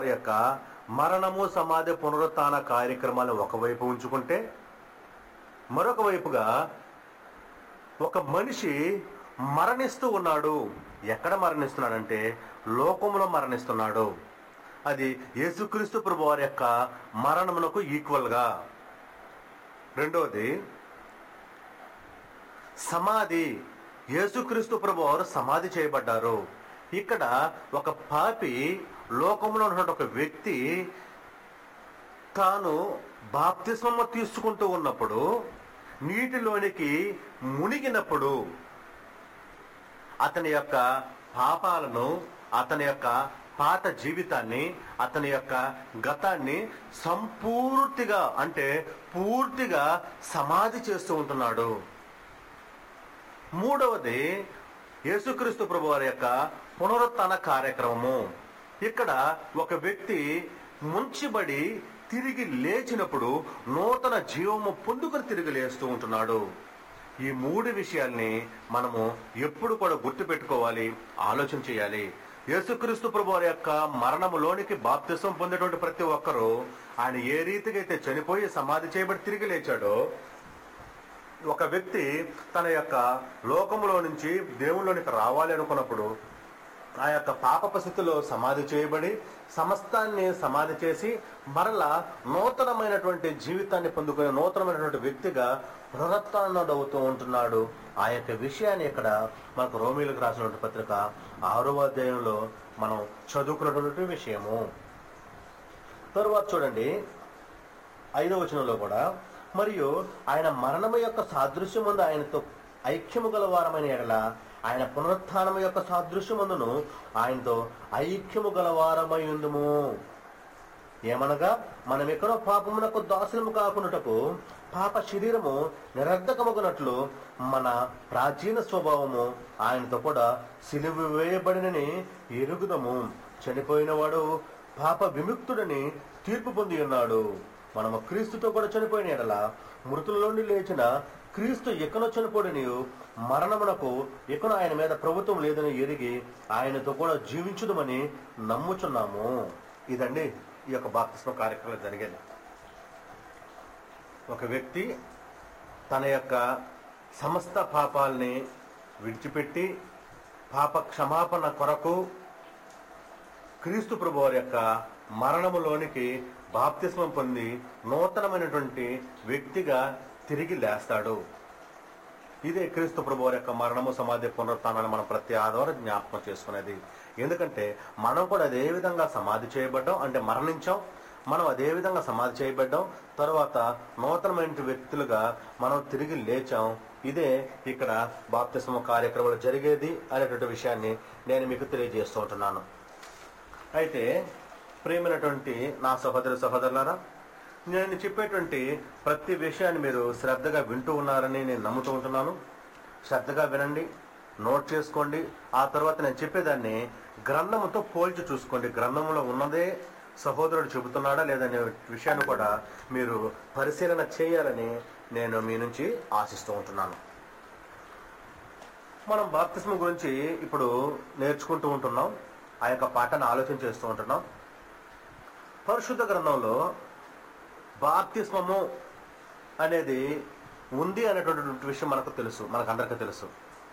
యొక్క మరణము సమాధి పునరుత్థాన కార్యక్రమాలను ఒకవైపు ఉంచుకుంటే మరొక వైపుగా ఒక మనిషి మరణిస్తూ ఉన్నాడు ఎక్కడ మరణిస్తున్నాడంటే లోకములో మరణిస్తున్నాడు అది యేసుక్రీస్తు ప్రభు వారి యొక్క మరణమునకు ఈక్వల్గా రెండవది సమాధి యేసుక్రీస్తు ప్రభు వారు సమాధి చేయబడ్డారు ఇక్కడ ఒక పాపి లోకంలో ఉన్నటువంటి ఒక వ్యక్తి తాను బాప్తిస్మము తీసుకుంటూ ఉన్నప్పుడు నీటిలోనికి మునిగినప్పుడు అతని యొక్క పాపాలను అతని యొక్క పాత జీవితాన్ని అతని యొక్క గతాన్ని సంపూర్తిగా అంటే పూర్తిగా సమాధి చేస్తూ ఉంటున్నాడు మూడవది యేసుక్రీస్తు ప్రభు వారి యొక్క పునరుత్థాన కార్యక్రమము ఇక్కడ ఒక వ్యక్తి ముంచిబడి తిరిగి లేచినప్పుడు నూతన జీవము పొందుకొని తిరిగి లేస్తూ ఉంటున్నాడు ఈ మూడు విషయాల్ని మనము ఎప్పుడు కూడా గుర్తు పెట్టుకోవాలి ఆలోచన చేయాలి యేసుక్రీస్తు ప్రభు వారి యొక్క మరణములోనికి బాప్తిసం పొందేటువంటి ప్రతి ఒక్కరూ ఆయన ఏ రీతిగా అయితే చనిపోయి సమాధి చేయబడి తిరిగి లేచాడో ఒక వ్యక్తి తన యొక్క లోకములో నుంచి దేవుళ్ళలోనికి రావాలి అనుకున్నప్పుడు ఆ యొక్క పాప స్థితిలో సమాధి చేయబడి సమస్తాన్ని సమాధి చేసి మరలా నూతనమైనటువంటి జీవితాన్ని పొందుకునే నూతనమైనటువంటి వ్యక్తిగా పునరుత్డవుతూ ఉంటున్నాడు ఆ యొక్క విషయాన్ని ఇక్కడ మనకు రోమిలకు రాసినటువంటి పత్రిక ఆరవ అధ్యాయంలో మనం చదువుకున్నటువంటి విషయము తరువాత చూడండి ఐదవ వచనంలో కూడా మరియు ఆయన మరణము యొక్క సాదృశ్యమందు ఆయనతో ఐక్యము గలవారమైన ఎడల ఆయన పునరుత్థానము యొక్క సాదృశ్యమందును ఆయనతో ఐక్యము గలవారమై ఉందుము ఏమనగా మనం ఎక్కడో పాపమునకు దాసులము కాకున్నటకు పాప శరీరము నిరర్ధకమగునట్లు మన ప్రాచీన స్వభావము ఆయనతో కూడా సిలువ వేయబడినని ఎరుగుదము చనిపోయిన వాడు పాప విముక్తుడని తీర్పు పొంది ఉన్నాడు మనము క్రీస్తుతో కూడా చనిపోయిన ఎడల మృతుల నుండి లేచిన క్రీస్తు ఎక్కనో చనిపోడిని మరణమునకు ఎక్కనో ఆయన మీద ప్రభుత్వం లేదని ఎరిగి ఆయనతో కూడా జీవించుదమని నమ్ముచున్నాము ఇదండి ఈ యొక్క బాప్తిస్మ కార్యక్రమం జరిగేది ఒక వ్యక్తి తన యొక్క సమస్త పాపాల్ని విడిచిపెట్టి పాప క్షమాపణ కొరకు క్రీస్తు ప్రభు వారి యొక్క మరణములోనికి బాప్తిస్మం పొంది నూతనమైనటువంటి వ్యక్తిగా తిరిగి లేస్తాడు ఇదే క్రీస్తు ప్రభు వారి యొక్క మరణము సమాధి పునరుత్నాన్ని మనం ప్రతి ఆదివారం జ్ఞాపకం చేసుకునేది ఎందుకంటే మనం కూడా అదే విధంగా సమాధి చేయబడ్డాం అంటే మరణించాం మనం అదే విధంగా సమాధి చేయబడ్డాం తర్వాత నూతనమైన వ్యక్తులుగా మనం తిరిగి లేచాం ఇదే ఇక్కడ బాప్తిస్మ కార్యక్రమాలు జరిగేది అనేటువంటి విషయాన్ని నేను మీకు తెలియజేస్తూ ఉంటున్నాను అయితే ప్రేమైనటువంటి నా సహోదరు సహోదరులారా నేను చెప్పేటువంటి ప్రతి విషయాన్ని మీరు శ్రద్ధగా వింటూ ఉన్నారని నేను నమ్ముతూ ఉంటున్నాను శ్రద్ధగా వినండి నోట్ చేసుకోండి ఆ తర్వాత నేను చెప్పేదాన్ని గ్రంథముతో పోల్చి చూసుకోండి గ్రంథంలో ఉన్నదే సహోదరుడు చెబుతున్నాడా లేదనే విషయాన్ని కూడా మీరు పరిశీలన చేయాలని నేను మీ నుంచి ఆశిస్తూ ఉంటున్నాను మనం బాప్తిస్మ గురించి ఇప్పుడు నేర్చుకుంటూ ఉంటున్నాం ఆ యొక్క పాఠాన్ని ఆలోచన చేస్తూ ఉంటున్నాం పరిశుద్ధ గ్రంథంలో బాప్తిస్మము అనేది ఉంది అనేటువంటి విషయం మనకు తెలుసు మనకు అందరికీ తెలుసు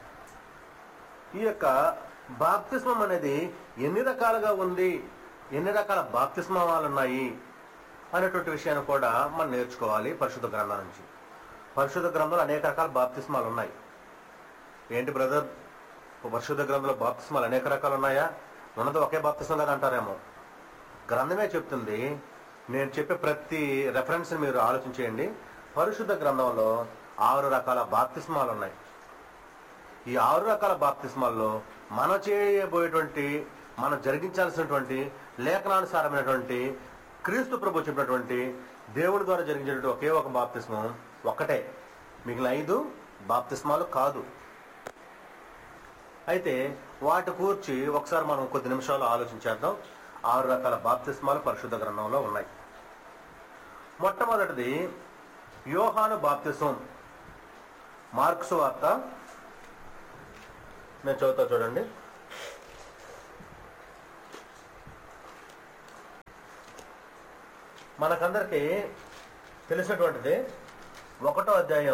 ఈ యొక్క బాప్తిస్మం అనేది ఎన్ని రకాలుగా ఉంది ఎన్ని రకాల బాప్తిస్మాలు ఉన్నాయి అనేటువంటి విషయాన్ని కూడా మనం నేర్చుకోవాలి పరిశుద్ధ గ్రంథం నుంచి పరిశుద్ధ గ్రంథంలో అనేక రకాల బాప్తిస్మాలు ఉన్నాయి ఏంటి బ్రదర్ పరిశుద్ధ గ్రంథంలో బాప్తిస్మాలు అనేక రకాలు ఉన్నాయా ఉన్నది ఒకే బాప్తిస్మం కదా అంటారేమో గ్రంథమే చెప్తుంది నేను చెప్పే ప్రతి రెఫరెన్స్ మీరు ఆలోచన చేయండి పరిశుద్ధ గ్రంథంలో ఆరు రకాల బాప్తిస్మాలు ఉన్నాయి ఈ ఆరు రకాల బాప్తిస్మాల్లో మనం చేయబోయేటువంటి మనం జరిగించాల్సినటువంటి లేఖనానుసారమైనటువంటి క్రీస్తు ప్రభు చెప్పినటువంటి దేవుని ద్వారా జరిగించేటువంటి ఒకే ఒక బాప్తిస్మం ఒక్కటే మిగిలిన ఐదు బాప్తిస్మాలు కాదు అయితే వాటి కూర్చి ఒకసారి మనం కొద్ది నిమిషాలు ఆలోచించేద్దాం ఆరు రకాల బాప్తిస్మాలు పరిశుద్ధ గ్రంథంలో ఉన్నాయి మొట్టమొదటిది యోహాను బాప్తిస్మం మార్క్స్ వార్త నేను చదువుతా చూడండి మనకందరికీ తెలిసినటువంటిది ఒకటో అధ్యాయం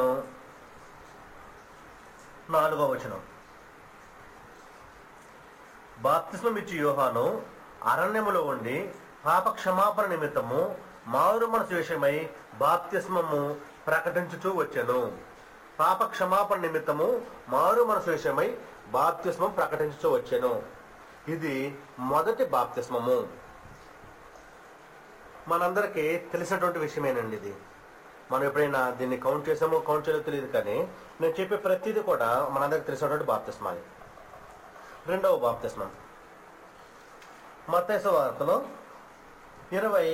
నాలుగో వచనం బాప్తిస్మం ఇచ్చి యోహాను అరణ్యములో ఉండి పాప క్షమాపణ నిమిత్తము మారు మనసు విషయమై బాప్తిస్మము ప్రకటించుచూ వచ్చెను పాప క్షమాపణ నిమిత్తము మారు మనసు విషయమై బాప్తిస్మం ప్రకటించుచూ వచ్చెను ఇది మొదటి బాప్తిస్మము మనందరికీ తెలిసినటువంటి విషయమేనండి ఇది మనం ఎప్పుడైనా దీన్ని కౌంట్ చేసామో కౌంట్ చేయలేదో తెలియదు కానీ నేను చెప్పే ప్రతిదీ కూడా మనందరికి తెలిసినటువంటి బాప్తిస్మాలి రెండవ బాప్తిస్మం మత్తేసు వార్తలో ఇరవై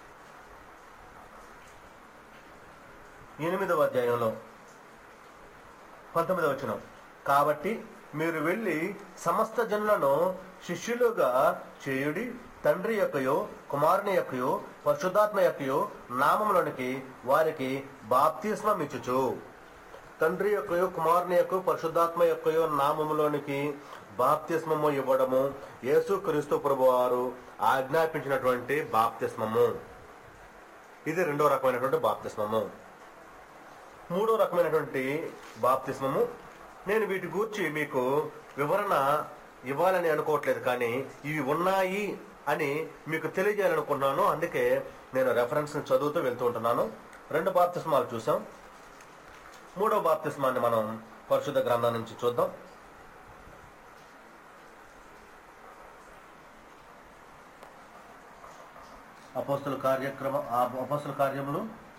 ఎనిమిదవ అధ్యాయంలో పంతొమ్మిదవ వచనం కాబట్టి మీరు వెళ్ళి సమస్త జనులను శిష్యులుగా చేయుడి తండ్రి యొక్కయో కుమారుని యొక్కయో పరిశుద్ధాత్మ యొక్కయో నామములోనికి వారికి బాప్తిస్మం ఇచ్చుచు తండ్రి యొక్కయో కుమారుని యొక్క పరిశుద్ధాత్మ యొక్కయో నామములోనికి బాప్తిస్మము ఇవ్వడము యేసు క్రీస్తు ప్రభు వారు ఆజ్ఞాపించినటువంటి బాప్తిస్మము ఇది రెండో రకమైనటువంటి బాప్తిస్మము మూడో రకమైనటువంటి బాప్తిస్మము నేను వీటి గూర్చి మీకు వివరణ ఇవ్వాలని అనుకోవట్లేదు కానీ ఇవి ఉన్నాయి అని మీకు తెలియజేయాలనుకుంటున్నాను అందుకే నేను రెఫరెన్స్ చదువుతూ వెళ్తూ ఉంటున్నాను రెండు బాప్తిస్మాలు చూసాం మూడో బాప్తిస్మాన్ని మనం పరిశుద్ధ గ్రంథం నుంచి చూద్దాం అపోస్తుల కార్యక్రమ అపోస్తుల కార్యములు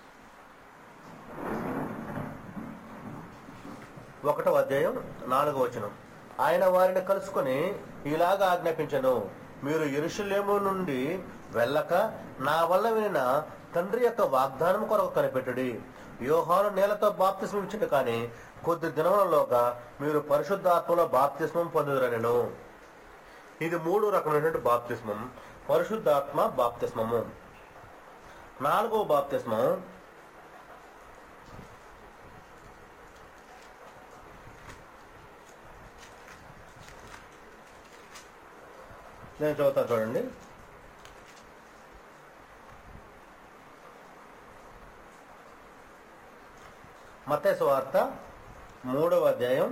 ఒకటో అధ్యాయం నాలుగో వచనం ఆయన వారిని కలుసుకొని ఇలాగా ఆజ్ఞాపించను మీరు ఎరుషలేము నుండి వెళ్ళక నా వల్ల వినిన తండ్రి యొక్క వాగ్దానం కొరకు కనిపెట్టుడి యోహాను నేలతో బాప్తిస్మం ఇచ్చింది కానీ కొద్ది దినములలోగా మీరు పరిశుద్ధాత్మలో బాప్తిస్మం పొందుదరనెను ఇది మూడు రకమైనటువంటి బాప్తిస్మం పరిశుద్ధాత్మ బాప్తిస్మము నాలుగవ బాప్తిస్మం నేను చదువుతాను చూడండి మత్తేసు వార్త మూడవ అధ్యాయం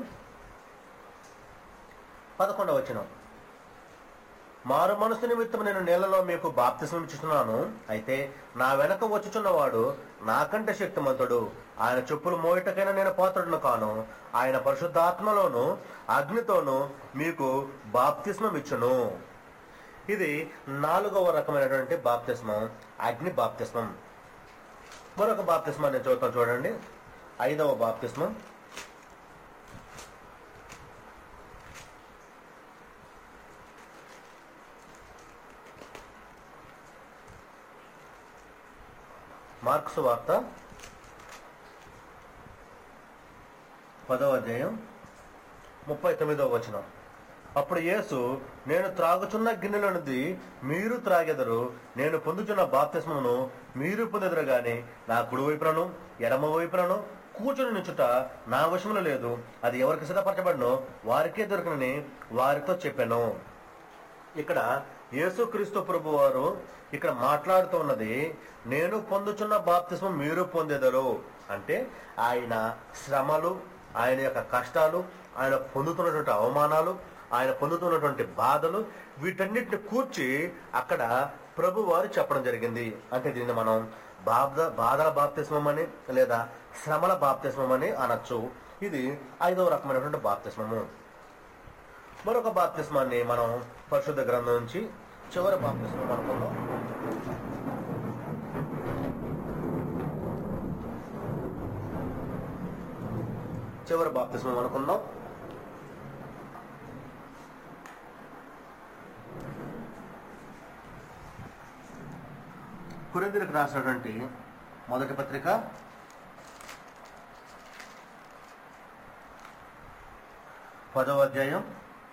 పదకొండవ వచనం మారు మనసు నిమిత్తం నేను నీళ్లలో మీకు బాప్తిసం ఇచ్చుతున్నాను అయితే నా వెనక వచ్చుచున్నవాడు నాకంటే శక్తిమంతుడు ఆయన చెప్పులు మోయటకైనా నేను పాత్రుడును కాను ఆయన పరిశుద్ధాత్మలోను అగ్నితోను మీకు బాప్తిస్మం ఇచ్చును ఇది నాలుగవ రకమైనటువంటి బాప్తిస్మం అగ్ని బాప్తిస్మం మరొక బాప్తిస్మం నేను చదువుతాను చూడండి ఐదవ బాప్తిస్మం మార్క్స్ వార్త పదవ అధ్యాయం ముప్పై తొమ్మిదవ వచనం అప్పుడు యేసు నేను త్రాగుచున్న గిన్నెలనుది మీరు త్రాగెదరు నేను పొందుచున్న బాప్తిస్మమును మీరు పొందెదరు గాని నా కుడి వైపునను ఎడమ వైపునను కూర్చుని నిచ్చుట నా వశములో లేదు అది ఎవరికి సిద్ధపరచబడినో వారికే దొరకనని వారితో చెప్పాను ఇక్కడ యేసుక్రీస్తు ప్రభు వారు ఇక్కడ మాట్లాడుతూ ఉన్నది నేను పొందుచున్న బాప్తిస్మం మీరు పొందేదరు అంటే ఆయన శ్రమలు ఆయన యొక్క కష్టాలు ఆయన పొందుతున్నటువంటి అవమానాలు ఆయన పొందుతున్నటువంటి బాధలు వీటన్నిటిని కూర్చి అక్కడ ప్రభు వారు చెప్పడం జరిగింది అంటే దీన్ని మనం బాధ బాధల బాప్తిస్మం అని లేదా శ్రమల బాప్తిస్మం అని అనొచ్చు ఇది ఐదవ రకమైనటువంటి బాప్తిస్మము మరొక బాప్తిస్మాన్ని మనం పరిశుద్ధ గ్రంథం నుంచి చివరి బాప్తిస్మం అనుకుందాం చివరి బాప్తిస్మం అనుకుందాం కురిందులకు రాసినటువంటి మొదటి పత్రిక పదవ అధ్యాయం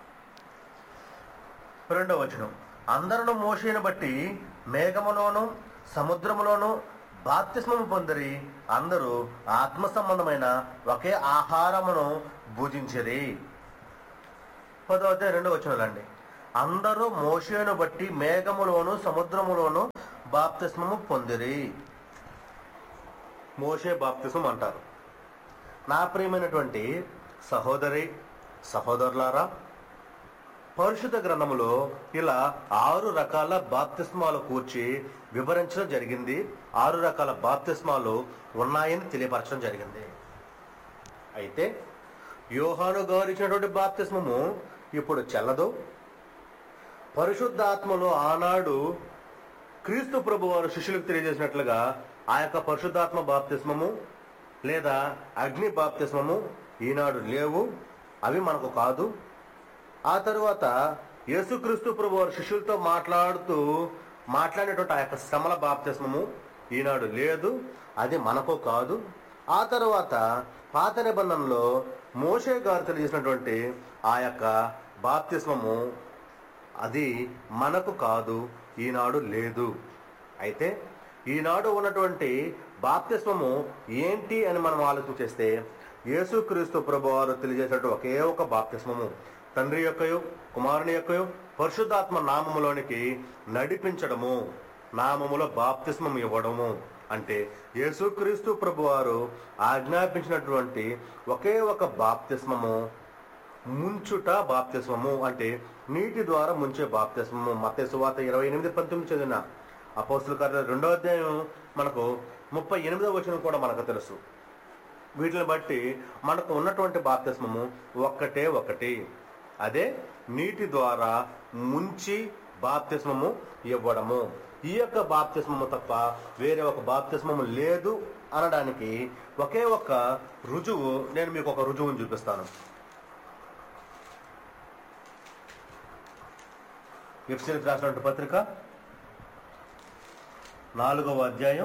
రెండవ వచనం అందరూ మోషేను బట్టి మేఘములోను సముద్రములోను బాప్తిస్మము పొందిరి అందరూ ఆత్మ సంబంధమైన ఒకే ఆహారమును భుజించిరి పదో అధ్యాయం రెండవ వచనాలండి అందరూ మోషేను బట్టి మేఘములోను సముద్రములోను బాప్తిస్మము పొందిరి మోషే బాప్తిస్మం అంటారు నా ప్రియమైనటువంటి సహోదరి సహోదరులారా పరిశుద్ధ గ్రంథములో ఇలా ఆరు రకాల బాప్తిస్మాలు కూర్చి వివరించడం జరిగింది ఆరు రకాల బాప్తిస్మాలు ఉన్నాయని తెలియపరచడం జరిగింది అయితే యోహాను గారు ఇచ్చినటువంటి బాప్తిస్మము ఇప్పుడు చెల్లదు పరిశుద్ధాత్మలో ఆనాడు క్రీస్తు ప్రభు వారు శిష్యులకు తెలియజేసినట్లుగా ఆ యొక్క పరిశుద్ధాత్మ బాప్తిస్మము లేదా అగ్ని బాప్తిస్మము ఈనాడు లేవు అవి మనకు కాదు ఆ తరువాత యేసుక్రీస్తు ప్రభు వారు శిష్యులతో మాట్లాడుతూ మాట్లాడేటువంటి ఆ యొక్క శ్రమల బాప్తిస్మము ఈనాడు లేదు అది మనకు కాదు ఆ తరువాత పాత నిబంధనలో మోషే గారు తెలియజేసినటువంటి ఆ యొక్క బాప్తిస్మము అది మనకు కాదు ఈనాడు లేదు అయితే ఈనాడు ఉన్నటువంటి బాప్తిస్మము ఏంటి అని మనం ఆలోచన చేస్తే యేసుక్రీస్తు ప్రభు వారు తెలియజేసినట్టు ఒకే ఒక బాప్తిస్మము తండ్రి యొక్కయు కుమారుని యొక్కయు పరిశుద్ధాత్మ నామములోనికి నడిపించడము నామములో బాప్తిస్మం ఇవ్వడము అంటే యేసుక్రీస్తు ప్రభు వారు ఆజ్ఞాపించినటువంటి ఒకే ఒక బాప్తిస్మము ముంచుట బాప్తిస్మము అంటే నీటి ద్వారా ముంచే బాప్తిస్మము మత సువాత ఇరవై ఎనిమిది పంతొమ్మిది చదివిన అపోస్తుల కార్యాలు రెండో అధ్యాయం మనకు ముప్పై ఎనిమిదో వచనం కూడా మనకు తెలుసు వీటిని బట్టి మనకు ఉన్నటువంటి బాప్తిస్మము ఒక్కటే ఒకటి అదే నీటి ద్వారా ముంచి బాప్తిస్మము ఇవ్వడము ఈ యొక్క బాప్తిస్మము తప్ప వేరే ఒక బాప్తిస్మము లేదు అనడానికి ఒకే ఒక రుజువు నేను మీకు ఒక రుజువుని చూపిస్తాను ఎఫ్సీలకు రాసినటువంటి పత్రిక నాలుగవ అధ్యాయం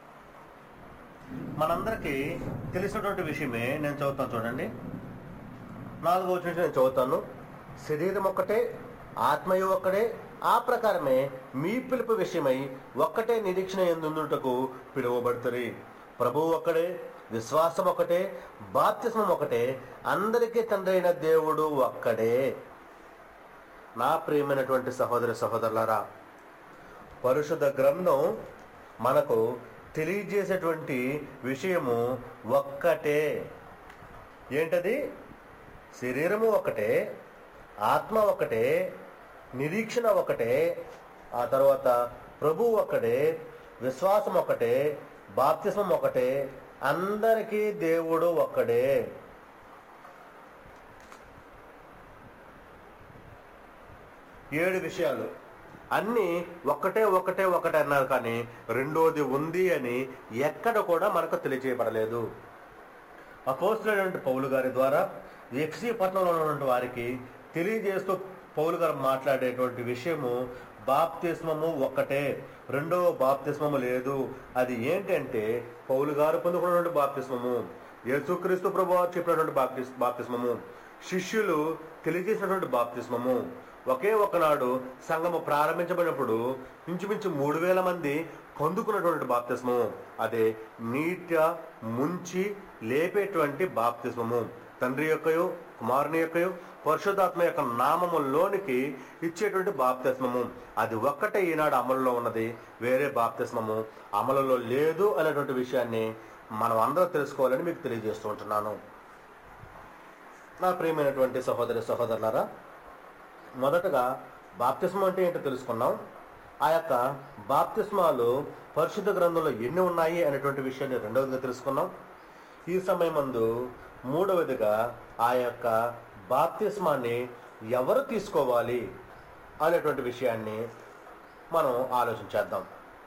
మనందరికీ తెలిసినటువంటి విషయమే నేను చదువుతాను చూడండి నాలుగవ వచ్చిన నేను చదువుతాను శరీరం ఒక్కటే ఆత్మయు ఒక్కడే ఆ ప్రకారమే మీ పిలుపు విషయమై ఒక్కటే నిరీక్షణ ఎందుటకు పిలువబడుతుంది ప్రభువు ఒక్కడే విశ్వాసం ఒకటే బాప్తిస్మం ఒకటే అందరికీ తండ్రి అయిన దేవుడు ఒక్కడే నా ప్రియమైనటువంటి సహోదర సహోదరులారా పరిశుద్ధ గ్రంథం మనకు తెలియజేసేటువంటి విషయము ఒక్కటే ఏంటది శరీరము ఒకటే ఆత్మ ఒకటే నిరీక్షణ ఒకటే ఆ తర్వాత ప్రభు ఒకటే విశ్వాసం ఒకటే బాప్తిస్మం ఒకటే అందరికీ దేవుడు ఒక్కడే ఏడు విషయాలు అన్నీ ఒక్కటే ఒకటే ఒకటే అన్నారు కానీ రెండోది ఉంది అని ఎక్కడ కూడా మనకు తెలియజేయబడలేదు అపోస్తులైనటువంటి పౌలు గారి ద్వారా ఎక్సీ పట్టణంలో ఉన్నటువంటి వారికి తెలియజేస్తూ పౌలు గారు మాట్లాడేటువంటి విషయము బాప్తిస్మము ఒక్కటే రెండవ బాప్తిస్మము లేదు అది ఏంటంటే పౌలు గారు పొందుకున్నటువంటి బాప్తిస్మము యేసుక్రీస్తు ప్రభు వారు చెప్పినటువంటి బాప్తిస్ బాప్తిస్మము శిష్యులు తెలియజేసినటువంటి బాప్తిస్మము ఒకే ఒకనాడు సంఘము ప్రారంభించబడినప్పుడు ఇంచుమించు మూడు వేల మంది పొందుకున్నటువంటి బాప్తిస్మము అదే నీట ముంచి లేపేటువంటి బాప్తిస్మము తండ్రి యొక్కయు కుమారుని యొక్కయు పరిశుద్ధాత్మ యొక్క నామములోనికి ఇచ్చేటువంటి బాప్తిస్మము అది ఒక్కటే ఈనాడు అమలులో ఉన్నది వేరే బాప్తిస్మము అమలులో లేదు అనేటువంటి విషయాన్ని మనం అందరూ తెలుసుకోవాలని మీకు తెలియజేస్తూ ఉంటున్నాను నా ప్రియమైనటువంటి సహోదరి సహోదరులారా మొదటగా బాప్తిస్మం అంటే ఏంటో తెలుసుకున్నాం ఆ యొక్క బాప్తిస్మాలు పరిశుద్ధ గ్రంథంలో ఎన్ని ఉన్నాయి అనేటువంటి విషయాన్ని రెండవదిగా తెలుసుకున్నాం ఈ సమయమందు మూడవదిగా ఆ యొక్క బాప్తిస్మాన్ని ఎవరు తీసుకోవాలి అనేటువంటి విషయాన్ని మనం ఆలోచించేద్దాం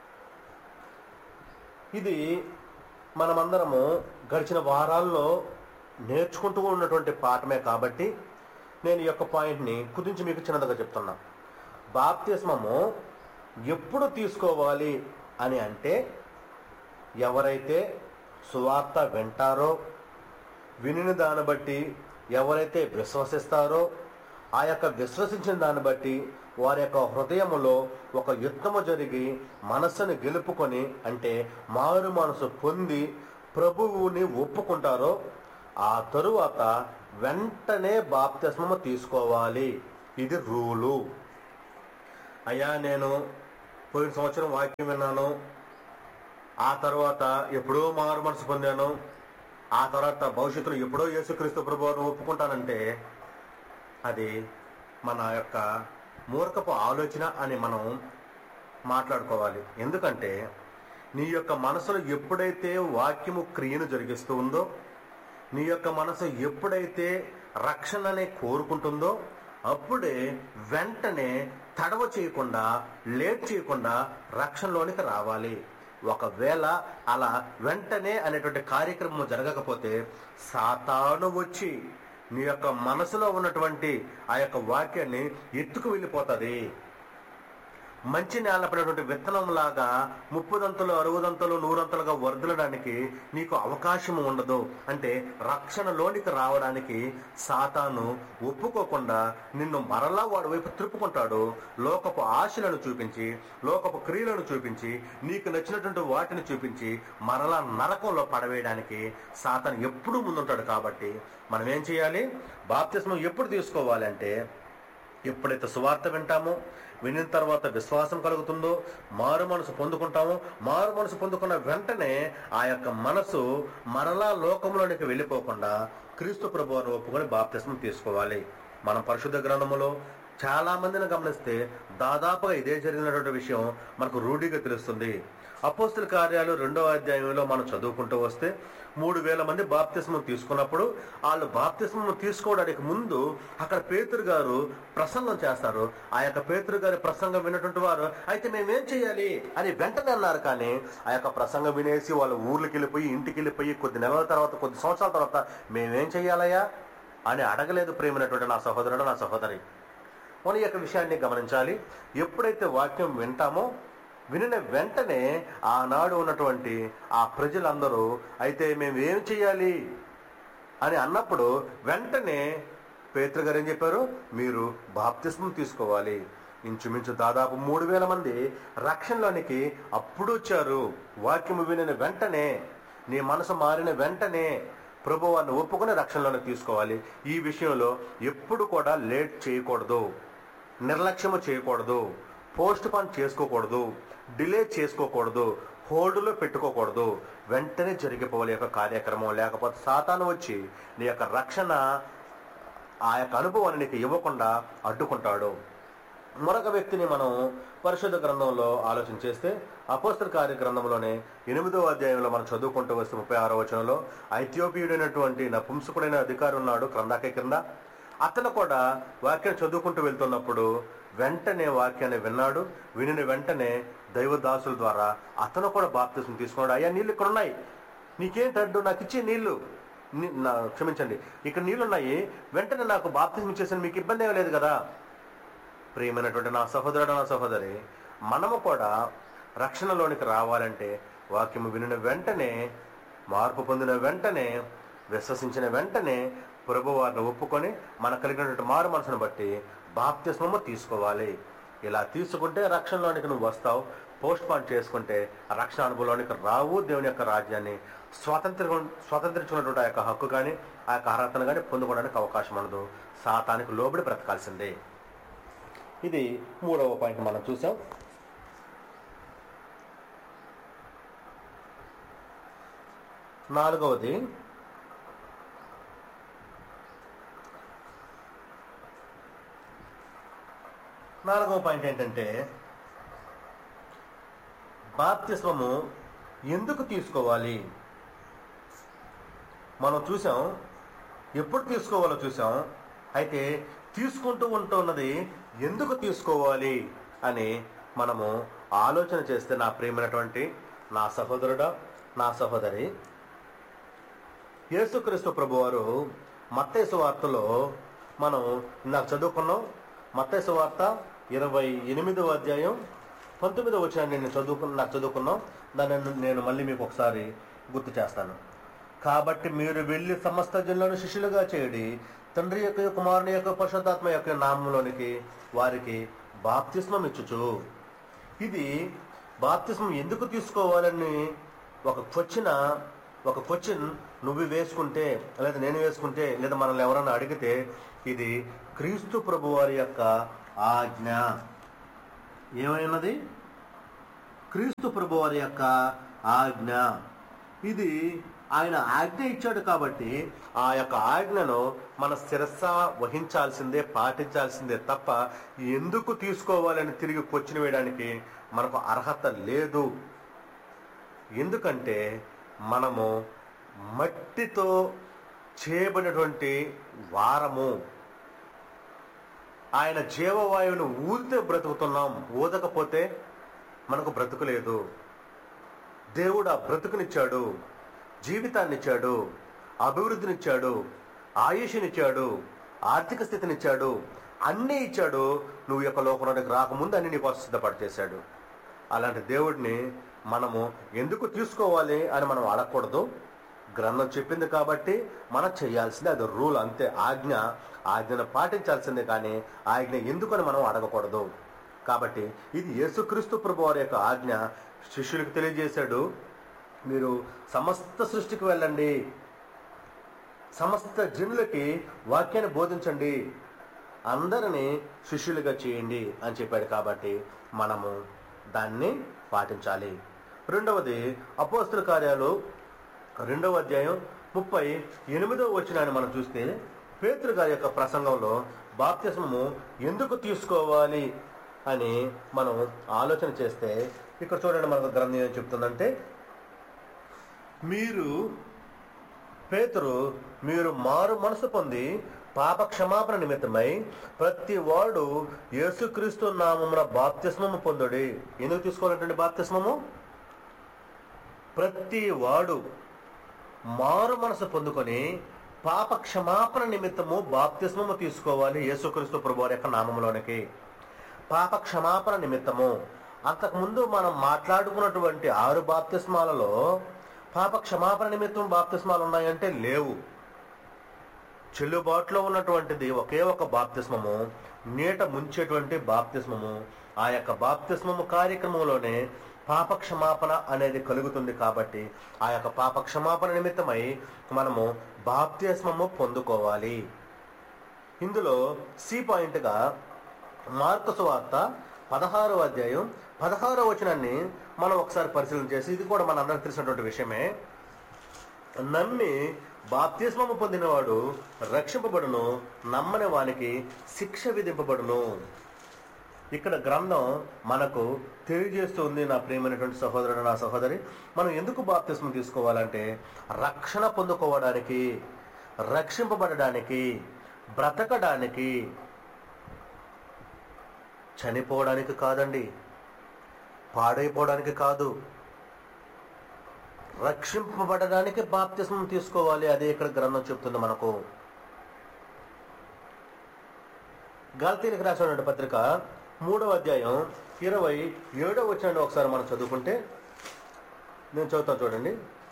ఇది మనమందరము గడిచిన వారాల్లో నేర్చుకుంటూ ఉన్నటువంటి పాఠమే కాబట్టి నేను ఈ యొక్క పాయింట్ని కుదించి మీకు చిన్నదిగా చెప్తున్నా బాప్తిస్మము ఎప్పుడు తీసుకోవాలి అని అంటే ఎవరైతే సువార్త వింటారో వినిన దాన్ని బట్టి ఎవరైతే విశ్వసిస్తారో ఆ యొక్క విశ్వసించిన దాన్ని బట్టి వారి యొక్క హృదయములో ఒక యుద్ధము జరిగి మనస్సును గెలుపుకొని అంటే మారు మనసు పొంది ప్రభువుని ఒప్పుకుంటారో ఆ తరువాత వెంటనే బాప్తిస్మము తీసుకోవాలి ఇది రూలు అయ్యా నేను పోయిన సంవత్సరం వాక్యం విన్నాను ఆ తర్వాత ఎప్పుడో మారు మనసు పొందాను ఆ తర్వాత భవిష్యత్తులో ఎప్పుడో యేసుక్రీస్తు ప్రభువారిని ఒప్పుకుంటానంటే అది మన యొక్క మూర్ఖపు ఆలోచన అని మనం మాట్లాడుకోవాలి ఎందుకంటే నీ యొక్క మనసులో ఎప్పుడైతే వాక్యము క్రియను జరిగిస్తూ ఉందో నీ యొక్క మనసు ఎప్పుడైతే రక్షణనే కోరుకుంటుందో అప్పుడే వెంటనే తడవ చేయకుండా లేట్ చేయకుండా రక్షణలోనికి రావాలి ఒకవేళ అలా వెంటనే అనేటువంటి కార్యక్రమం జరగకపోతే సాతాను వచ్చి నీ యొక్క మనసులో ఉన్నటువంటి ఆ యొక్క వాక్యాన్ని ఎత్తుకు వెళ్ళిపోతుంది మంచి నేల పడినటువంటి విత్తనం లాగా ముప్పుదంతలు అరువుదంతలు నూరంతలుగా వర్ధలడానికి నీకు అవకాశం ఉండదు అంటే రక్షణలోనికి రావడానికి సాతాను ఒప్పుకోకుండా నిన్ను మరలా వాడి వైపు త్రిప్పుకుంటాడు లోకపు ఆశలను చూపించి లోకపు క్రియలను చూపించి నీకు నచ్చినటువంటి వాటిని చూపించి మరలా నరకంలో పడవేయడానికి సాతాను ఎప్పుడూ ముందుంటాడు కాబట్టి మనం ఏం చేయాలి బాప్తిస్మం ఎప్పుడు తీసుకోవాలంటే ఎప్పుడైతే సువార్త వింటామో వినిన తర్వాత విశ్వాసం కలుగుతుందో మారు మనసు పొందుకుంటామో మారు మనసు పొందుకున్న వెంటనే ఆ యొక్క మనసు మరలా లోకంలోనికి వెళ్ళిపోకుండా క్రీస్తు ప్రభువును ఒప్పుకొని బాప్తిస్మం తీసుకోవాలి మనం పరిశుద్ధ గ్రంథములో చాలా మందిని గమనిస్తే దాదాపుగా ఇదే జరిగినటువంటి విషయం మనకు రూఢిగా తెలుస్తుంది అపోస్తుల కార్యాలు రెండో అధ్యాయంలో మనం చదువుకుంటూ వస్తే మూడు వేల మంది బాప్తిస్మం తీసుకున్నప్పుడు వాళ్ళు బాప్తిస్మం తీసుకోవడానికి ముందు అక్కడ పేతురు గారు ప్రసంగం చేస్తారు ఆ యొక్క పేతురు గారి ప్రసంగం విన్నటువంటి వారు అయితే మేమేం చేయాలి అని వెంటనే అన్నారు కానీ ఆ యొక్క ప్రసంగం వినేసి వాళ్ళ ఊర్లకి వెళ్ళిపోయి ఇంటికి వెళ్ళిపోయి కొద్ది నెలల తర్వాత కొద్ది సంవత్సరాల తర్వాత మేమేం చేయాలయ్యా అని అడగలేదు ప్రేమైనటువంటి నా సహోదరుడు నా సహోదరి మన ఈ యొక్క విషయాన్ని గమనించాలి ఎప్పుడైతే వాక్యం వింటామో వినిన వెంటనే ఆనాడు ఉన్నటువంటి ఆ ప్రజలందరూ అయితే మేము ఏం చేయాలి అని అన్నప్పుడు వెంటనే పేత్ర గారు ఏం చెప్పారు మీరు బాప్తిస్మం తీసుకోవాలి ఇంచుమించు దాదాపు మూడు వేల మంది రక్షణలోనికి అప్పుడు వచ్చారు వాక్యము వినిన వెంటనే నీ మనసు మారిన వెంటనే ప్రభు వారిని ఒప్పుకుని రక్షణలోకి తీసుకోవాలి ఈ విషయంలో ఎప్పుడు కూడా లేట్ చేయకూడదు నిర్లక్ష్యము చేయకూడదు పోస్ట్ పాన్ చేసుకోకూడదు డిలే చేసుకోకూడదు హోల్డ్లో పెట్టుకోకూడదు వెంటనే జరిగిపోవాలి ఈ యొక్క కార్యక్రమం లేకపోతే సాతాను వచ్చి నీ యొక్క రక్షణ ఆ యొక్క అనుభవాన్ని నీకు ఇవ్వకుండా అడ్డుకుంటాడు మరొక వ్యక్తిని మనం పరిశుద్ధ గ్రంథంలో ఆలోచన చేస్తే అపోస్తల కార్య గ్రంథంలోనే ఎనిమిదో అధ్యాయంలో మనం చదువుకుంటూ వస్తే ముప్పై ఆరో వచనంలో ఐథియోపియుడైనటువంటి నపుంసకుడైన అధికారి ఉన్నాడు క్రిందాకే కింద అతను కూడా వాక్యం చదువుకుంటూ వెళ్తున్నప్పుడు వెంటనే వాక్యాన్ని విన్నాడు వినిన వెంటనే దైవదాసుల ద్వారా అతను కూడా బాప్తిసం తీసుకున్నాడు అయ్యా నీళ్ళు ఇక్కడ ఉన్నాయి నీకేంటి అడ్డు నాకు ఇచ్చే నీళ్లు ని- నా- క్షమించండి ఇక్కడ నీళ్లు ఉన్నాయి వెంటనే నాకు బాప్తిసం ఇచ్చేసాను మీకు ఇబ్బంది ఏమీ లేదు కదా ప్రియమైనటువంటి నా సహోదరుడు నా సహోదరి మనము కూడా రక్షణలోనికి రావాలంటే వాక్యము వినిన వెంటనే మార్పు పొందిన వెంటనే విశ్వసించిన వెంటనే ప్రభు వారిని ఒప్పుకొని మనకు కలిగినటువంటి మారు మనసును బట్టి బాప్తిస్మము తీసుకోవాలి ఇలా తీసుకుంటే రక్షణలోనికి నువ్వు వస్తావు పోస్ట్ పాన్ చేసుకుంటే ఆ రక్షణ అనుభవంలోనికి రావు దేవుని యొక్క రాజ్యాన్ని స్వాతంత్ర స్వాతంత్రించుకున్నటువంటి ఆ యొక్క హక్కు కానీ ఆ యొక్క అర్హతను కానీ పొందుకోవడానికి అవకాశం ఉండదు సాతానికి లోబడి బ్రతకాల్సిందే ఇది మూడవ పాయింట్ మనం చూసాం నాలుగవది నాలుగవ పాయింట్ ఏంటంటే బాప్తిస్మము ఎందుకు తీసుకోవాలి మనం చూసాం ఎప్పుడు తీసుకోవాలో చూసాం అయితే తీసుకుంటూ ఉంటున్నది ఎందుకు తీసుకోవాలి అని మనము ఆలోచన చేస్తే నా ప్రియమైనటువంటి నా సహోదరుడా నా సహోదరి యేసుక్రీస్తు ప్రభువారు మత్తేసు వార్తలో మనం నాకు చదువుకున్నాం మత్తేసు వార్త ఇరవై ఎనిమిదవ అధ్యాయం పంతొమ్మిదవ వచ్చిన నేను చదువుకు నాకు చదువుకున్నాం దాన్ని నేను మళ్ళీ మీకు ఒకసారి గుర్తు చేస్తాను కాబట్టి మీరు వెళ్ళి సమస్త జనులను శిష్యులుగా చేయడి తండ్రి యొక్క కుమారుని యొక్క పరిశుద్ధాత్మ యొక్క నామంలోనికి వారికి బాప్తిస్మం ఇచ్చుచు ఇది బాప్తిస్మం ఎందుకు తీసుకోవాలని ఒక క్వశ్చన్ ఒక క్వశ్చన్ నువ్వు వేసుకుంటే లేదా నేను వేసుకుంటే లేదా మనల్ని ఎవరన్నా అడిగితే ఇది క్రీస్తు ప్రభు వారి యొక్క ఆజ్ఞ ఏమైనది క్రీస్తు ప్రభు వారి యొక్క ఆజ్ఞ ఇది ఆయన ఆజ్ఞ ఇచ్చాడు కాబట్టి ఆ యొక్క ఆజ్ఞను మన శిరస్స వహించాల్సిందే పాటించాల్సిందే తప్ప ఎందుకు తీసుకోవాలని తిరిగి పొచ్చిన వేయడానికి మనకు అర్హత లేదు ఎందుకంటే మనము మట్టితో చేయబడినటువంటి వారము ఆయన జీవవాయువును ఊదితే బ్రతుకుతున్నాం ఊదకపోతే మనకు బ్రతుకు లేదు దేవుడు ఆ బ్రతుకునిచ్చాడు జీవితాన్నిచ్చాడు అభివృద్ధినిచ్చాడు ఆయుష్నిచ్చాడు ఆర్థిక స్థితినిచ్చాడు అన్నీ ఇచ్చాడు నువ్వు ఈ యొక్క లోకంలోనికి రాకముందు అన్ని నీకోసం సిద్ధపడి చేశాడు అలాంటి దేవుడిని మనము ఎందుకు తీసుకోవాలి అని మనం అడగకూడదు గ్రంథం చెప్పింది కాబట్టి మనం చేయాల్సిందే అది రూల్ అంతే ఆజ్ఞ ఆజ్ఞను పాటించాల్సిందే కానీ ఆజ్ఞ ఎందుకని మనం అడగకూడదు కాబట్టి ఇది యేసుక్రీస్తు ప్రభు వారి యొక్క ఆజ్ఞ శిష్యులకు తెలియజేశాడు మీరు సమస్త సృష్టికి వెళ్ళండి సమస్త జనులకి వాక్యాన్ని బోధించండి అందరినీ శిష్యులుగా చేయండి అని చెప్పాడు కాబట్టి మనము దాన్ని పాటించాలి రెండవది అపోస్తుల కార్యాలు రెండవ అధ్యాయం ముప్పై ఎనిమిదవ వచనాన్ని మనం చూస్తే పేతురు గారి యొక్క ప్రసంగంలో బాప్తిస్మము ఎందుకు తీసుకోవాలి అని మనం ఆలోచన చేస్తే ఇక్కడ చూడండి మనకు గ్రంథం ఏం చెప్తుందంటే మీరు పేతురు మీరు మారు మనసు పొంది పాప క్షమాపణ నిమిత్తమై ప్రతి వాడు యేసుక్రీస్తు నామమున బాప్తిస్మము పొందుడి ఎందుకు తీసుకోవాలంటే బాప్తిస్మము ప్రతి వాడు మారు మనసు పొందుకొని పాప క్షమాపణ నిమిత్తము బాప్తిస్మము తీసుకోవాలి యేసుక్రీస్తు ప్రభు వారి యొక్క నామంలోనికి పాప క్షమాపణ నిమిత్తము అంతకుముందు మనం మాట్లాడుకున్నటువంటి ఆరు బాప్తిస్మాలలో పాప క్షమాపణ నిమిత్తం బాప్తిస్మాలు ఉన్నాయంటే లేవు చెల్లుబాటులో ఉన్నటువంటిది ఒకే ఒక బాప్తిస్మము నీట ముంచేటువంటి బాప్తిస్మము ఆ యొక్క బాప్తిస్మము కార్యక్రమంలోనే పాప క్షమాపణ అనేది కలుగుతుంది కాబట్టి ఆ యొక్క పాప క్షమాపణ నిమిత్తమై మనము బాప్తిస్మము పొందుకోవాలి ఇందులో సి పాయింట్గా మార్కు సువార్త పదహారో అధ్యాయం పదహారో వచనాన్ని మనం ఒకసారి పరిశీలన చేసి ఇది కూడా మన అందరికి తెలిసినటువంటి విషయమే నమ్మి బాప్తిస్మము పొందినవాడు రక్షింపబడును నమ్మని వానికి శిక్ష విధింపబడును ఇక్కడ గ్రంథం మనకు తెలియజేస్తుంది నా ప్రియమైనటువంటి సహోదరుడు నా సహోదరి మనం ఎందుకు బాప్తిస్మం తీసుకోవాలంటే రక్షణ పొందుకోవడానికి రక్షింపబడడానికి బ్రతకడానికి చనిపోవడానికి కాదండి పాడైపోవడానికి కాదు రక్షింపబడడానికి బాప్తిస్మం తీసుకోవాలి అదే ఇక్కడ గ్రంథం చెప్తుంది మనకు గల్తీనికి రాసినటువంటి పత్రిక మూడవ అధ్యాయం ఇరవై ఏడవ వచ్చాడు ఒకసారి మనం చదువుకుంటే నేను చదువుతాను చూడండి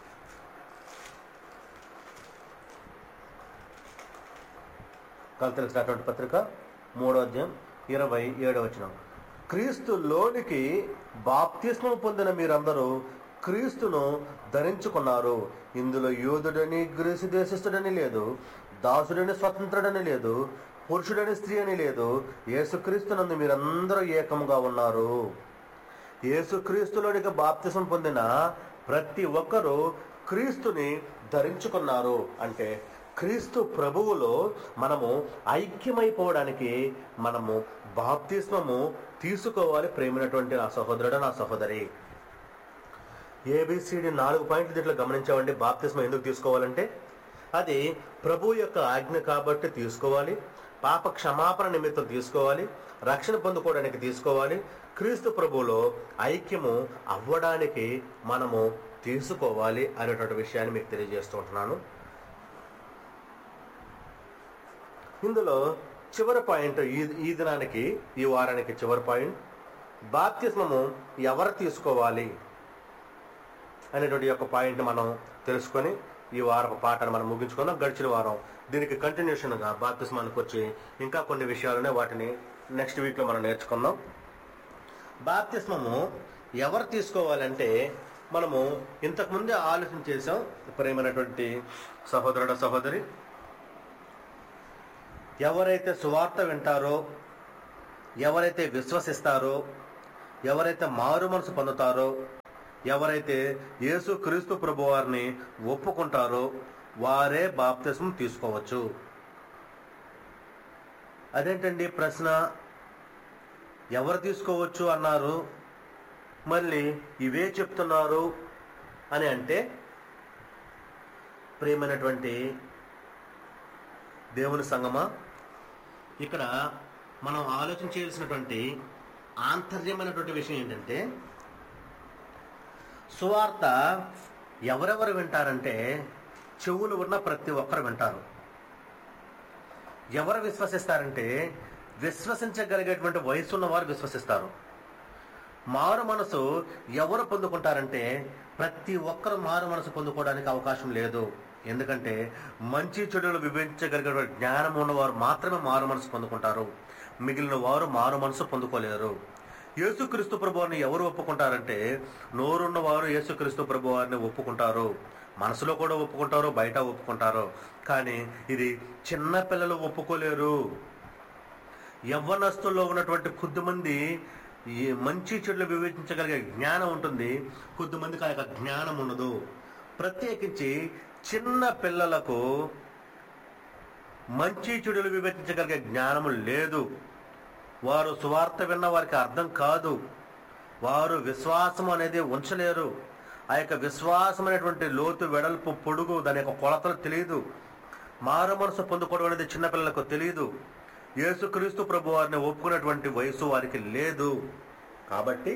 గల్తీలకు రాసినటువంటి పత్రిక మూడవ అధ్యాయం ఇరవై ఏడవ వచనం క్రీస్తులోనికి బాప్తిస్మం పొందిన మీరందరూ క్రీస్తును ధరించుకున్నారు ఇందులో యోధుడని గ్రీసు దేశస్థుడని లేదు దాసుడని స్వతంత్రుడని లేదు పురుషుడని స్త్రీ అని లేదు యేసుక్రీస్తునందు మీరందరూ ఏకముగా ఉన్నారు యేసుక్రీస్తులోనికి బాప్తిసం పొందిన ప్రతి ఒక్కరూ క్రీస్తుని ధరించుకున్నారు అంటే క్రీస్తు ప్రభువులో మనము ఐక్యమైపోవడానికి మనము బాప్తిస్మము తీసుకోవాలి ప్రేమైనటువంటి నా సహోదరుడు నా సహోదరి ఏబిసిడి నాలుగు పాయింట్లు దీంట్లో గమనించామండి బాప్తిస్మం ఎందుకు తీసుకోవాలంటే అది ప్రభు యొక్క ఆజ్ఞ కాబట్టి తీసుకోవాలి పాప క్షమాపణ నిమిత్తం తీసుకోవాలి రక్షణ పొందుకోవడానికి తీసుకోవాలి క్రీస్తు ప్రభువులో ఐక్యము అవ్వడానికి మనము తీసుకోవాలి అనేటువంటి విషయాన్ని మీకు తెలియజేస్తూ ఉంటున్నాను ఇందులో చివరి పాయింట్ ఈ ఈ దినానికి ఈ వారానికి చివరి పాయింట్ బాప్తిస్మము ఎవరు తీసుకోవాలి అనేటువంటి యొక్క పాయింట్ మనం తెలుసుకొని ఈ వారం పాటను మనం ముగించుకుందాం గడిచిన వారం దీనికి కంటిన్యూషన్గా బాప్తిస్మానికి వచ్చి ఇంకా కొన్ని విషయాలునే వాటిని నెక్స్ట్ వీక్లో మనం నేర్చుకుందాం బాప్తిస్మము ఎవరు తీసుకోవాలంటే మనము ఇంతకుముందే ఆలోచన చేసాం ప్రేమైనటువంటి సహోదరుడ సహోదరి ఎవరైతే సువార్త వింటారో ఎవరైతే విశ్వసిస్తారో ఎవరైతే మారు మనసు పొందుతారో ఎవరైతే యేసు క్రీస్తు ప్రభు వారిని ఒప్పుకుంటారో వారే బాప్తిస్మం తీసుకోవచ్చు అదేంటండి ప్రశ్న ఎవరు తీసుకోవచ్చు అన్నారు మళ్ళీ ఇవే చెప్తున్నారు అని అంటే ప్రియమైనటువంటి దేవుని సంగమా ఇక్కడ మనం ఆలోచన చేయాల్సినటువంటి ఆంతర్యమైనటువంటి విషయం ఏంటంటే సువార్త ఎవరెవరు వింటారంటే చెవులు ఉన్న ప్రతి ఒక్కరు వింటారు ఎవరు విశ్వసిస్తారంటే విశ్వసించగలిగేటువంటి వయసు ఉన్నవారు విశ్వసిస్తారు మారు మనసు ఎవరు పొందుకుంటారంటే ప్రతి ఒక్కరు మారు మనసు పొందుకోవడానికి అవకాశం లేదు ఎందుకంటే మంచి చెడులు విభజించగలిగే జ్ఞానం ఉన్నవారు మాత్రమే మారు మనసు పొందుకుంటారు మిగిలిన వారు మారు మనసు పొందుకోలేరు యేసుక్రీస్తు ప్రభువారిని ఎవరు ఒప్పుకుంటారంటే నోరున్న వారు యేసుక్రీస్తు ప్రభు వారిని ఒప్పుకుంటారు మనసులో కూడా ఒప్పుకుంటారు బయట ఒప్పుకుంటారు కానీ ఇది చిన్న పిల్లలు ఒప్పుకోలేరు యవ్వనస్తుల్లో ఉన్నటువంటి కొద్దిమంది ఈ మంచి చెడులు వివేచించగలిగే జ్ఞానం ఉంటుంది కొద్దిమందికి ఆ యొక్క జ్ఞానం ఉండదు ప్రత్యేకించి చిన్న పిల్లలకు మంచి చెడులు వివేచించగలిగే జ్ఞానము లేదు వారు సువార్త విన్న వారికి అర్థం కాదు వారు విశ్వాసం అనేది ఉంచలేరు ఆ యొక్క విశ్వాసం అనేటువంటి లోతు వెడల్పు పొడుగు దాని యొక్క కొలతలు తెలియదు మారు మనసు పొందుకోవడం అనేది చిన్నపిల్లలకు తెలియదు యేసుక్రీస్తు ప్రభు వారిని ఒప్పుకున్నటువంటి వయసు వారికి లేదు కాబట్టి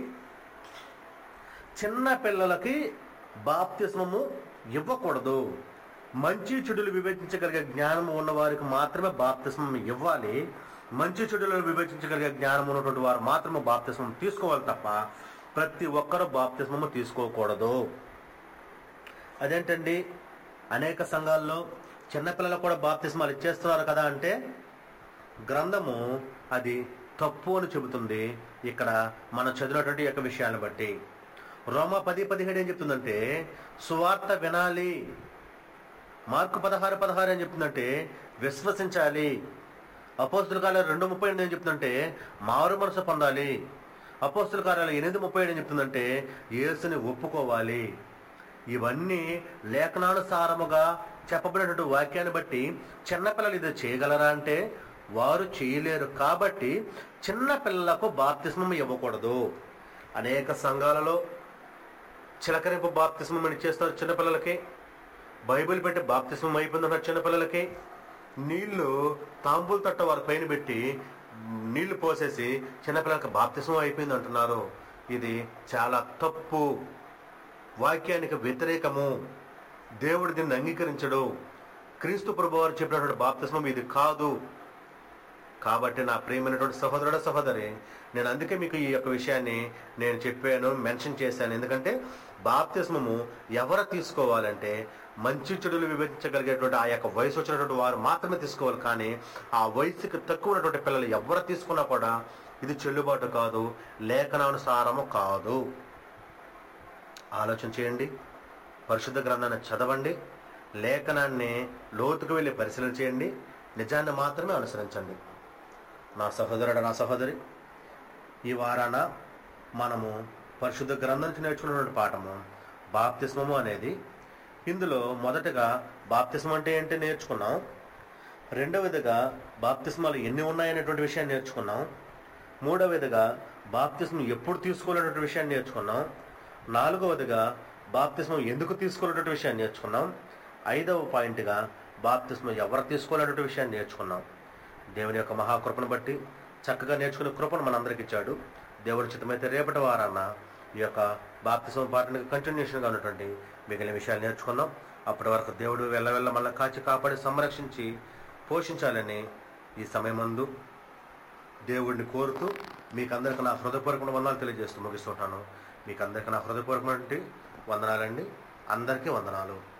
చిన్న పిల్లలకి బాప్తిస్మము ఇవ్వకూడదు మంచి చెడులు వివేచించగలిగే జ్ఞానం ఉన్న వారికి మాత్రమే బాప్తిస్మం ఇవ్వాలి మంచి చెడులను వివేచించగలిగే జ్ఞానం ఉన్నటువంటి వారు మాత్రమే బాప్తిస్మం తీసుకోవాలి తప్ప ప్రతి ఒక్కరూ బాప్తిస్మము తీసుకోకూడదు అదేంటండి అనేక సంఘాల్లో చిన్నపిల్లలకు కూడా బాప్తిస్మాలు ఇచ్చేస్తున్నారు కదా అంటే గ్రంథము అది తప్పు అని చెబుతుంది ఇక్కడ మనం చదివినటువంటి యొక్క విషయాన్ని బట్టి రోమ పది పదిహేడు ఏం చెప్తుందంటే సువార్త వినాలి మార్కు పదహారు పదహారు ఏం చెప్తుందంటే విశ్వసించాలి అపోస్తుల కార్యాలు రెండు ముప్పై ఎనిమిది ఏం చెప్తుందంటే మారు మనసు పొందాలి అపోస్తుల కార్యాలు ఎనిమిది ముప్పై ఏడు ఏం చెప్తుందంటే యేసుని ఒప్పుకోవాలి ఇవన్నీ లేఖనానుసారముగా చెప్పబడినటువంటి వాక్యాన్ని బట్టి చిన్నపిల్లలు ఇది చేయగలరా అంటే వారు చేయలేరు కాబట్టి చిన్న పిల్లలకు బాప్తిస్మం ఇవ్వకూడదు అనేక సంఘాలలో చిలకరింపు బాప్తిస్మం అని చేస్తారు చిన్నపిల్లలకి బైబిల్ పెట్టి బాప్తిస్మం అయిపోయిందంటారు చిన్నపిల్లలకి నీళ్లు తాంబూలు తట్ట వారి పైన పెట్టి నీళ్లు పోసేసి చిన్నపిల్లలకి బాప్తిస్మం అయిపోయింది అంటున్నారు ఇది చాలా తప్పు వాక్యానికి వ్యతిరేకము దేవుడు దీన్ని అంగీకరించడు క్రీస్తు ప్రభు వారు చెప్పినటువంటి బాప్తిస్మం ఇది కాదు కాబట్టి నా ప్రియమైనటువంటి సహోదరుడ సహోదరి నేను అందుకే మీకు ఈ యొక్క విషయాన్ని నేను చెప్పాను మెన్షన్ చేశాను ఎందుకంటే బాప్తిస్మము ఎవరు తీసుకోవాలంటే మంచి చెడులు విభజించగలిగేటువంటి ఆ యొక్క వయసు వచ్చినటువంటి వారు మాత్రమే తీసుకోవాలి కానీ ఆ వయసుకి తక్కువ ఉన్నటువంటి పిల్లలు ఎవరు తీసుకున్నా కూడా ఇది చెల్లుబాటు కాదు లేఖనానుసారము కాదు ఆలోచన చేయండి పరిశుద్ధ గ్రంథాన్ని చదవండి లేఖనాన్ని లోతుకు వెళ్ళి పరిశీలన చేయండి నిజాన్ని మాత్రమే అనుసరించండి నా సహోదరుడు నా సహోదరి ఈ వారాన మనము పరిశుద్ధ గ్రంథం నుంచి నేర్చుకున్నటువంటి పాఠము బాప్తిస్మము అనేది ఇందులో మొదటగా బాప్తిస్మం అంటే ఏంటి నేర్చుకున్నాం రెండవదిగా బాప్తిస్మాలు ఎన్ని ఉన్నాయనేటువంటి విషయాన్ని నేర్చుకున్నాం మూడవదిగా బాప్తిస్మం ఎప్పుడు తీసుకోవాలనేటువంటి విషయాన్ని నేర్చుకున్నాం నాలుగవదిగా బాప్తిస్మం ఎందుకు తీసుకోవాలనేటువంటి విషయాన్ని నేర్చుకున్నాం ఐదవ పాయింట్గా బాప్తిస్మం ఎవరు తీసుకోవాలనేటువంటి విషయాన్ని నేర్చుకున్నాం దేవుని యొక్క మహాకృపను బట్టి చక్కగా నేర్చుకునే కృపను మనందరికి ఇచ్చాడు దేవుడి చిత్తమైతే రేపటి వారాన ఈ యొక్క బాప్తిస్మం పాఠానికి కంటిన్యూషన్గా ఉన్నటువంటి మిగిలిన విషయాలు నేర్చుకున్నాం అప్పటి వరకు దేవుడు వెళ్ళవెళ్ళ మళ్ళీ కాచి కాపాడి సంరక్షించి పోషించాలని ఈ సమయమందు దేవుడిని కోరుతూ మీకు అందరికీ నా హృదయపూర్వకమైన వందనాలు తెలియజేస్తూ ముగిస్తుంటాను మీకు అందరికీ నా హృదయపూర్వకమైన వందనాలండి అందరికీ వందనాలు